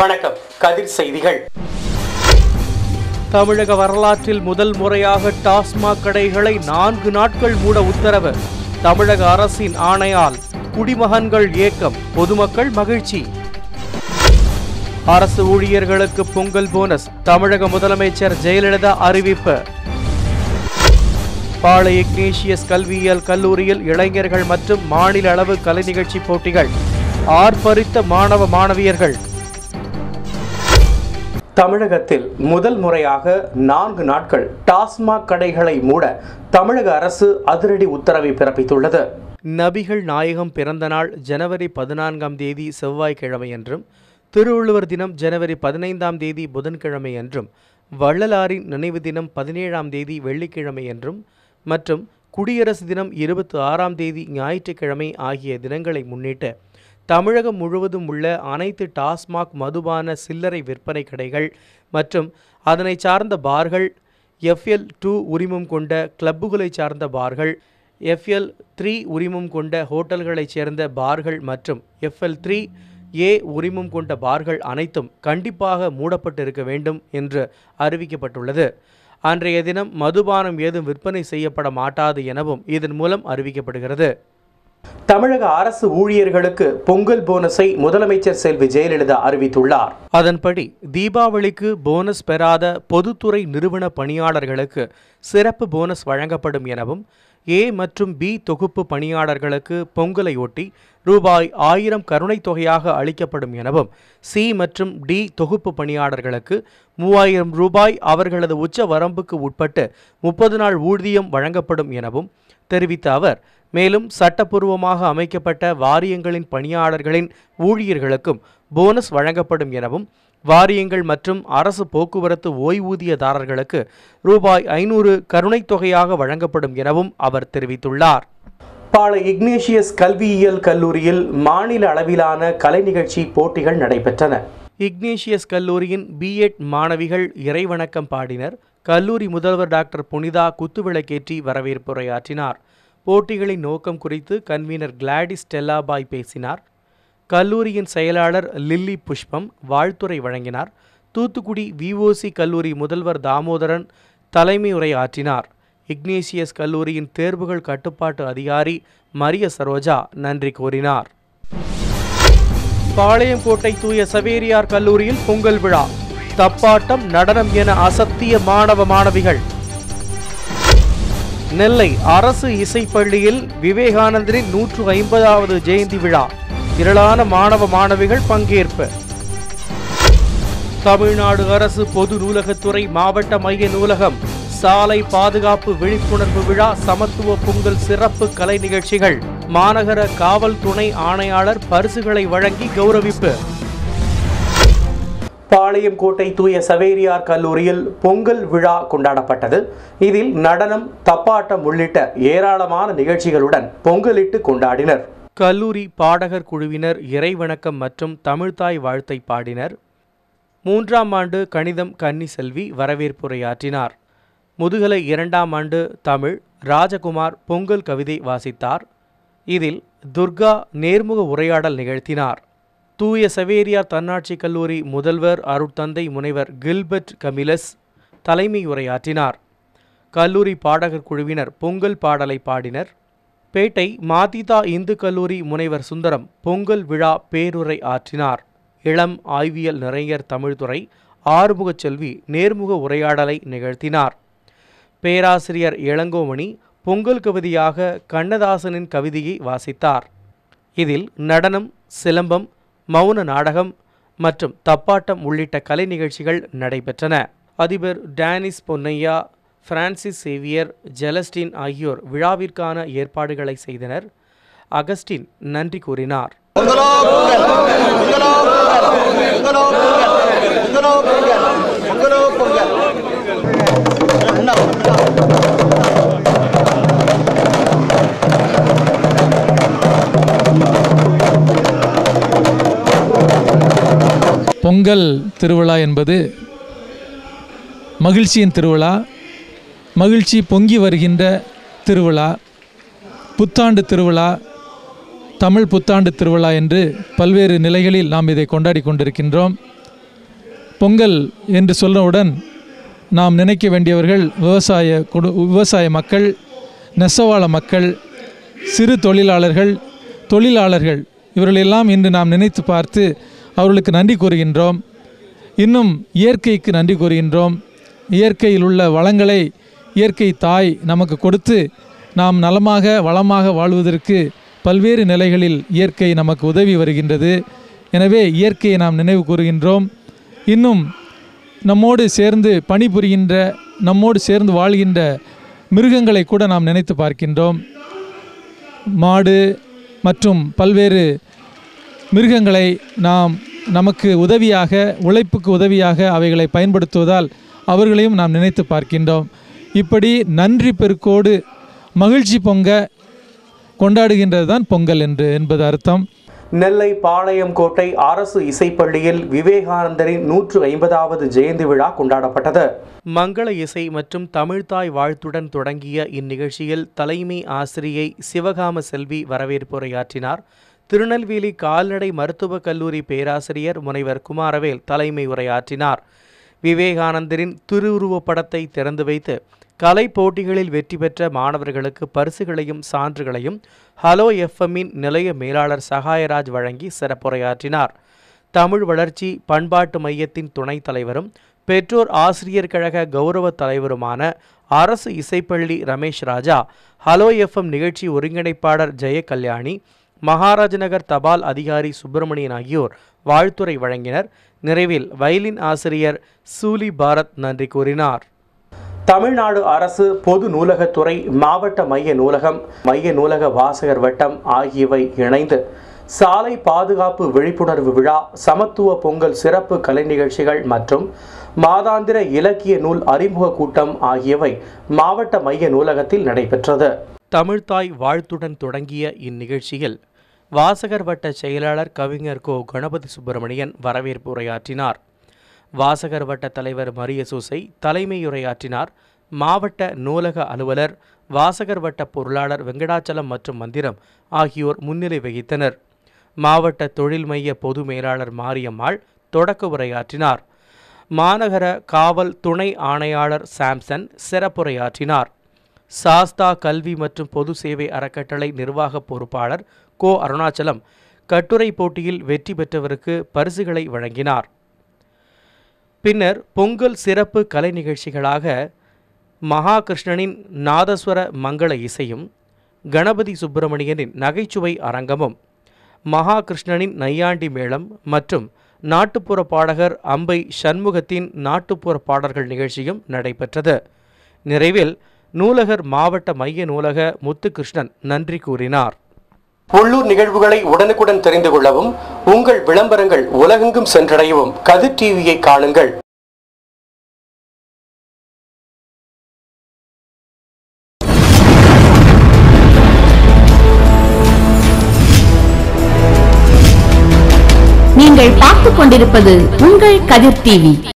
வணக்கம் கதிர் செய்திகள் தமிழக வரலாற்றில் முதல் முறையாக டாஸ்மாக் கடைகளை நான்கு நாட்கள் மூட உத்தரவு தமிழக அரசின் ஆணையால் குடிமகன்கள் இயக்கம் பொதுமக்கள் மகிழ்ச்சி அரசு ஊழியர்களுக்கு பொங்கல் போனஸ் தமிழக முதலமைச்சர் ஜெயலலிதா அறிவிப்பு பாளை இக்னேஷியஸ் கல்வியியல் கல்லூரியில் இளைஞர்கள் மற்றும் மாநில அளவு கலை நிகழ்ச்சி போட்டிகள் ஆர்ப்பரித்த மாணவ மாணவியர்கள் தமிழகத்தில் முதல் முறையாக நான்கு நாட்கள் டாஸ்மாக் கடைகளை மூட தமிழக அரசு அதிரடி உத்தரவை பிறப்பித்துள்ளது நபிகள் நாயகம் பிறந்த நாள் ஜனவரி பதினான்காம் தேதி செவ்வாய்க்கிழமை என்றும் திருவள்ளுவர் தினம் ஜனவரி பதினைந்தாம் தேதி புதன்கிழமை என்றும் வள்ளலாரின் நினைவு தினம் பதினேழாம் தேதி வெள்ளிக்கிழமை என்றும் மற்றும் குடியரசு தினம் இருபத்தி ஆறாம் தேதி ஞாயிற்றுக்கிழமை ஆகிய தினங்களை முன்னிட்டு தமிழகம் முழுவதும் உள்ள அனைத்து டாஸ்மாக் மதுபான சில்லறை விற்பனை கடைகள் மற்றும் அதனை சார்ந்த பார்கள் எஃப்எல் டூ உரிமம் கொண்ட கிளப்புகளை சார்ந்த பார்கள் எஃப்எல் த்ரீ உரிமம் கொண்ட ஹோட்டல்களைச் சேர்ந்த பார்கள் மற்றும் எஃப்எல் த்ரீ ஏ உரிமம் கொண்ட பார்கள் அனைத்தும் கண்டிப்பாக மூடப்பட்டிருக்க வேண்டும் என்று அறிவிக்கப்பட்டுள்ளது அன்றைய தினம் மதுபானம் ஏதும் விற்பனை செய்யப்பட மாட்டாது எனவும் இதன் மூலம் அறிவிக்கப்படுகிறது தமிழக அரசு ஊழியர்களுக்கு பொங்கல் போனஸை முதலமைச்சர் செல்வி ஜெயலலிதா அறிவித்துள்ளார் அதன்படி தீபாவளிக்கு போனஸ் பெறாத பொதுத்துறை நிறுவன பணியாளர்களுக்கு சிறப்பு போனஸ் வழங்கப்படும் எனவும் ஏ மற்றும் பி தொகுப்பு பணியாளர்களுக்கு பொங்கலையொட்டி ரூபாய் ஆயிரம் கருணைத் தொகையாக அளிக்கப்படும் எனவும் சி மற்றும் டி தொகுப்பு பணியாளர்களுக்கு மூவாயிரம் ரூபாய் அவர்களது உச்ச வரம்புக்கு உட்பட்டு முப்பது நாள் ஊதியம் வழங்கப்படும் எனவும் தெரிவித்த அவர் மேலும் சட்டப்பூர்வமாக அமைக்கப்பட்ட வாரியங்களின் பணியாளர்களின் ஊழியர்களுக்கும் போனஸ் வழங்கப்படும் எனவும் வாரியங்கள் மற்றும் அரசு போக்குவரத்து ஓய்வூதியதாரர்களுக்கு ரூபாய் ஐநூறு கருணைத் தொகையாக வழங்கப்படும் எனவும் அவர் தெரிவித்துள்ளார் பாளை இக்னேஷியஸ் கல்வியியல் கல்லூரியில் மாநில அளவிலான கலை நிகழ்ச்சி போட்டிகள் நடைபெற்றன இக்னேஷியஸ் கல்லூரியின் பிஎட் மாணவிகள் இறைவணக்கம் பாடினர் கல்லூரி முதல்வர் டாக்டர் புனிதா குத்துவிளக்கேற்றி வரவேற்புரையாற்றினார் போட்டிகளின் நோக்கம் குறித்து கன்வீனர் கிளாடிஸ் டெல்லாபாய் பேசினார் கல்லூரியின் செயலாளர் லில்லி புஷ்பம் வாழ்த்துரை வழங்கினார் தூத்துக்குடி விஓசி கல்லூரி முதல்வர் தாமோதரன் தலைமை உரையாற்றினார் இக்னேசியஸ் கல்லூரியின் தேர்வுகள் கட்டுப்பாட்டு அதிகாரி மரிய சரோஜா நன்றி கூறினார் பாளையங்கோட்டை தூய சவேரியார் கல்லூரியில் பொங்கல் விழா தப்பாட்டம் நடனம் என அசத்திய மாணவ மாணவிகள் நெல்லை அரசு இசைப்பள்ளியில் விவேகானந்தரின் நூற்று ஐம்பதாவது ஜெயந்தி விழா திரளான மாணவ மாணவிகள் பங்கேற்பு தமிழ்நாடு அரசு பொது நூலகத்துறை மாவட்ட மைய நூலகம் சாலை பாதுகாப்பு விழிப்புணர்வு விழா சமத்துவ பொங்கல் சிறப்பு கலை நிகழ்ச்சிகள் மாநகர காவல் துணை ஆணையாளர் பரிசுகளை வழங்கி கௌரவிப்பு பாளையங்கோட்டை தூய சவேரியார் கல்லூரியில் பொங்கல் விழா கொண்டாடப்பட்டது இதில் நடனம் தப்பாட்டம் உள்ளிட்ட ஏராளமான நிகழ்ச்சிகளுடன் பொங்கலிட்டு கொண்டாடினர் கல்லூரி பாடகர் குழுவினர் இறைவணக்கம் மற்றும் தமிழ்தாய் வாழ்த்தை பாடினர் மூன்றாம் ஆண்டு கணிதம் கன்னி செல்வி வரவேற்புரையாற்றினார் முதுகலை இரண்டாம் ஆண்டு தமிழ் ராஜகுமார் பொங்கல் கவிதை வாசித்தார் இதில் துர்கா நேர்முக உரையாடல் நிகழ்த்தினார் தூய சவேரியார் தன்னாட்சி கல்லூரி முதல்வர் அருட்தந்தை முனைவர் கில்பர்ட் கமிலஸ் தலைமை உரையாற்றினார் கல்லூரி பாடகர் குழுவினர் பொங்கல் பாடலை பாடினர் பேட்டை மாதிதா இந்து கல்லூரி முனைவர் சுந்தரம் பொங்கல் விழா பேருரை ஆற்றினார் இளம் ஆய்வியல் நிறைஞர் தமிழ்துறை ஆறுமுகச் செல்வி நேர்முக உரையாடலை நிகழ்த்தினார் பேராசிரியர் இளங்கோமணி பொங்கல் கவிதையாக கண்ணதாசனின் கவிதையை வாசித்தார் இதில் நடனம் சிலம்பம் மௌன நாடகம் மற்றும் தப்பாட்டம் உள்ளிட்ட கலை நிகழ்ச்சிகள் நடைபெற்றன அதிபர் Denis Ponnaiah Francis Xavier Celestine ஆகியோர் விழாவிற்கான ஏற்பாடுகளை செய்தனர் அகஸ்டின் நன்றி கூறினார் பொங்கலோ பொங்கல் பொங்கலோ பொங்கல் பொங்கலோ பொங்கல் பொங்கலோ பொங்கல் என்ன பொங்கல் திருவிழா என்பது மகிழ்ச்சியின் திருவிழா மகிழ்ச்சி பொங்கி வருகின்ற திருவிழா புத்தாண்டு திருவிழா தமிழ் புத்தாண்டு திருவிழா என்று பல்வேறு நிலைகளில் நாம் இதை கொண்டாடி கொண்டிருக்கின்றோம் பொங்கல் என்று சொன்னவுடன் நாம் நினைக்க வேண்டியவர்கள் விவசாய குடு விவசாய மக்கள் நெசவாள மக்கள் சிறு தொழிலாளர்கள் தொழிலாளர்கள் இவர்களெல்லாம் இன்று நாம் நினைத்து பார்த்து அவர்களுக்கு நன்றி கூறுகின்றோம் இன்னும் இயற்கைக்கு நன்றி கூறுகின்றோம் இயற்கையில் உள்ள வளங்களை இயற்கை தாய் நமக்கு கொடுத்து நாம் நலமாக வளமாக வாழ்வதற்கு பல்வேறு நிலைகளில் இயற்கை நமக்கு உதவி வருகின்றது எனவே இயற்கையை நாம் நினைவு கூறுகின்றோம் இன்னும் நம்மோடு சேர்ந்து பணிபுரிகின்ற நம்மோடு சேர்ந்து வாழ்கின்ற மிருகங்களை கூட நாம் நினைத்து பார்க்கின்றோம் மாடு மற்றும் பல்வேறு மிருகங்களை நாம் நமக்கு உதவியாக உழைப்புக்கு உதவியாக அவைகளை பயன்படுத்துவதால் அவர்களையும் நாம் நினைத்து பார்க்கின்றோம் இப்படி நன்றி பெருக்கோடு மகிழ்ச்சி பொங்க கொண்டாடுகின்றது தான் பொங்கல் என்று என்பது அர்த்தம் நெல்லை பாளையங்கோட்டை அரசு இசைப்பள்ளியில் விவேகானந்தரின் நூற்று ஐம்பதாவது ஜெயந்தி விழா கொண்டாடப்பட்டது மங்கள இசை மற்றும் தமிழ்தாய் வாழ்த்துடன் தொடங்கிய இந்நிகழ்ச்சியில் தலைமை ஆசிரியை சிவகாம செல்வி வரவேற்புரையாற்றினார் திருநெல்வேலி கால்நடை மருத்துவக் கல்லூரி பேராசிரியர் முனைவர் குமாரவேல் தலைமை உரையாற்றினார் விவேகானந்தரின் திருவுருவப் படத்தை திறந்து வைத்து கலை போட்டிகளில் வெற்றி பெற்ற மாணவர்களுக்கு பரிசுகளையும் சான்றுகளையும் ஹலோ எஃப்எம்மின் நிலைய மேலாளர் சகாயராஜ் வழங்கி சிறப்புரையாற்றினார் தமிழ் வளர்ச்சி பண்பாட்டு மையத்தின் துணைத் தலைவரும் பெற்றோர் ஆசிரியர் கழக கௌரவ தலைவருமான அரசு இசைப்பள்ளி ரமேஷ் ராஜா ஹலோ எஃப்எம் நிகழ்ச்சி ஒருங்கிணைப்பாளர் ஜெய கல்யாணி மகாராஜநகர் தபால் அதிகாரி சுப்பிரமணியன் ஆகியோர் வாழ்த்துரை வழங்கினர் நிறைவில் வயலின் ஆசிரியர் சூலி பாரத் நன்றி கூறினார் தமிழ்நாடு அரசு பொது நூலகத்துறை மாவட்ட மைய நூலகம் மைய நூலக வாசகர் வட்டம் ஆகியவை இணைந்து சாலை பாதுகாப்பு விழிப்புணர்வு விழா சமத்துவ பொங்கல் சிறப்பு கலை நிகழ்ச்சிகள் மற்றும் மாதாந்திர இலக்கிய நூல் அறிமுக கூட்டம் ஆகியவை மாவட்ட மைய நூலகத்தில் நடைபெற்றது தமிழ்தாய் வாழ்த்துடன் தொடங்கிய இந்நிகழ்ச்சியில் வாசகர் வட்ட செயலாளர் கவிஞர் கோ கணபதி சுப்பிரமணியன் வரவேற்பு உரையாற்றினார் வாசகர் வட்ட தலைவர் மரியசூசை தலைமையுரையாற்றினார் மாவட்ட நூலக அலுவலர் வாசகர் வட்ட பொருளாளர் வெங்கடாச்சலம் மற்றும் மந்திரம் ஆகியோர் முன்னிலை வகித்தனர் மாவட்ட தொழில் மைய பொது மேலாளர் மாரியம்மாள் தொடக்க உரையாற்றினார் மாநகர காவல் துணை ஆணையாளர் சாம்சன் சிறப்புரையாற்றினார் சாஸ்தா கல்வி மற்றும் பொது சேவை அறக்கட்டளை நிர்வாக பொறுப்பாளர் கோ அருணாச்சலம் கட்டுரை போட்டியில் வெற்றி பெற்றவருக்கு பரிசுகளை வழங்கினார் பின்னர் பொங்கல் சிறப்பு கலை நிகழ்ச்சிகளாக மகாகிருஷ்ணனின் நாதஸ்வர மங்கள இசையும் கணபதி சுப்பிரமணியனின் நகைச்சுவை அரங்கமும் மகாகிருஷ்ணனின் நையாண்டி மேளம் மற்றும் நாட்டுப்புற பாடகர் அம்பை சண்முகத்தின் நாட்டுப்புற பாடல்கள் நிகழ்ச்சியும் நடைபெற்றது நிறைவில் நூலகர் மாவட்ட மைய நூலக முத்துகிருஷ்ணன் நன்றி கூறினார் உள்ளூர் நிகழ்வுகளை உடனுக்குடன் தெரிந்து கொள்ளவும் உங்கள் விளம்பரங்கள் உலகெங்கும் சென்றடையவும் கதிர் டிவியை காணுங்கள் நீங்கள் பார்த்துக் கொண்டிருப்பது உங்கள் கதிர் டிவி